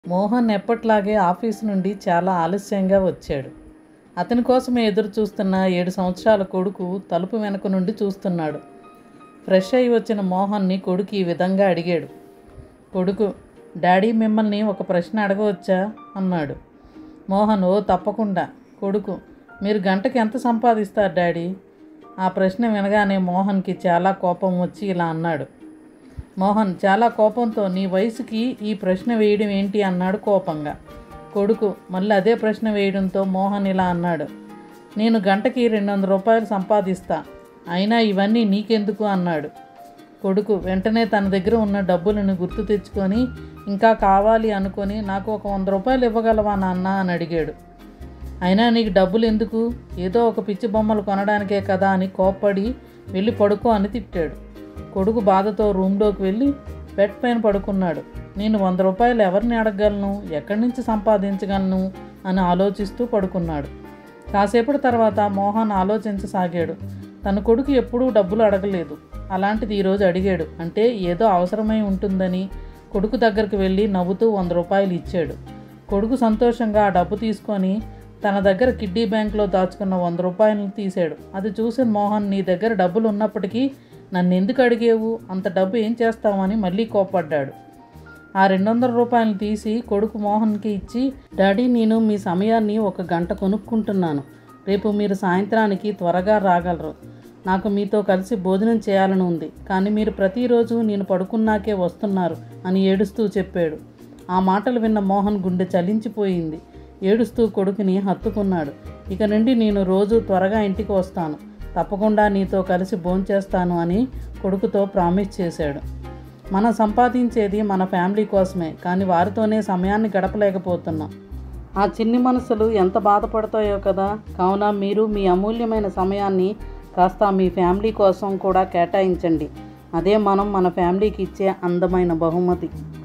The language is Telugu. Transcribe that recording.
మోహన్ ఎప్పట్లాగే ఆఫీస్ నుండి చాలా ఆలస్యంగా వచ్చాడు అతని కోసమే ఎదురు చూస్తున్న ఏడు సంవత్సరాల కొడుకు తలుపు వెనక నుండి చూస్తున్నాడు ఫ్రెష్ అయి వచ్చిన మోహన్ని కొడుకు ఈ విధంగా అడిగాడు కొడుకు డాడీ మిమ్మల్ని ఒక ప్రశ్న అడగవచ్చా అన్నాడు మోహన్ ఓ తప్పకుండా కొడుకు మీరు గంటకి ఎంత సంపాదిస్తారు డాడీ ఆ ప్రశ్న వినగానే మోహన్కి చాలా కోపం వచ్చి ఇలా అన్నాడు మోహన్ చాలా కోపంతో నీ వయసుకి ఈ ప్రశ్న వేయడం ఏంటి అన్నాడు కోపంగా కొడుకు మళ్ళీ అదే ప్రశ్న వేయడంతో మోహన్ ఇలా అన్నాడు నేను గంటకి రెండు వందల రూపాయలు సంపాదిస్తా అయినా ఇవన్నీ నీకెందుకు అన్నాడు కొడుకు వెంటనే తన దగ్గర ఉన్న డబ్బులను గుర్తు తెచ్చుకొని ఇంకా కావాలి అనుకొని నాకు ఒక వంద రూపాయలు ఇవ్వగలవా నాన్న అని అడిగాడు అయినా నీకు డబ్బులు ఎందుకు ఏదో ఒక పిచ్చి బొమ్మలు కొనడానికే కదా అని కోప్పడి వెళ్ళి పడుకో అని తిట్టాడు కొడుకు బాధతో రూమ్లోకి వెళ్ళి బెడ్ పైన పడుకున్నాడు నేను వంద రూపాయలు ఎవరిని అడగగలను ఎక్కడి నుంచి సంపాదించగలను అని ఆలోచిస్తూ పడుకున్నాడు కాసేపటి తర్వాత మోహన్ ఆలోచించసాగాడు తన కొడుకు ఎప్పుడూ డబ్బులు అడగలేదు అలాంటిది ఈరోజు అడిగాడు అంటే ఏదో అవసరమై ఉంటుందని కొడుకు దగ్గరికి వెళ్ళి నవ్వుతూ వంద రూపాయలు ఇచ్చాడు కొడుకు సంతోషంగా ఆ డబ్బు తీసుకొని తన దగ్గర కిడ్డీ బ్యాంక్లో దాచుకున్న వంద రూపాయలను తీశాడు అది చూసిన మోహన్ నీ దగ్గర డబ్బులు ఉన్నప్పటికీ నన్ను ఎందుకు అడిగేవు అంత డబ్బు ఏం చేస్తావని మళ్ళీ కోప్పడ్డాడు ఆ రెండు వందల రూపాయలు తీసి కొడుకు మోహన్కి ఇచ్చి డాడీ నేను మీ సమయాన్ని ఒక గంట కొనుక్కుంటున్నాను రేపు మీరు సాయంత్రానికి త్వరగా రాగలరు నాకు మీతో కలిసి భోజనం చేయాలని ఉంది కానీ మీరు ప్రతిరోజు నేను పడుకున్నాకే వస్తున్నారు అని ఏడుస్తూ చెప్పాడు ఆ మాటలు విన్న మోహన్ గుండె చలించిపోయింది ఏడుస్తూ కొడుకుని హత్తుకున్నాడు ఇక నుండి నేను రోజు త్వరగా ఇంటికి వస్తాను తప్పకుండా నీతో కలిసి భోంచేస్తాను అని కొడుకుతో ప్రామిస్ చేశాడు మనం సంపాదించేది మన ఫ్యామిలీ కోసమే కానీ వారితోనే సమయాన్ని గడపలేకపోతున్నాం ఆ చిన్ని మనసులు ఎంత బాధపడతాయో కదా కావున మీరు మీ అమూల్యమైన సమయాన్ని కాస్త మీ ఫ్యామిలీ కోసం కూడా కేటాయించండి అదే మనం మన ఫ్యామిలీకి ఇచ్చే అందమైన బహుమతి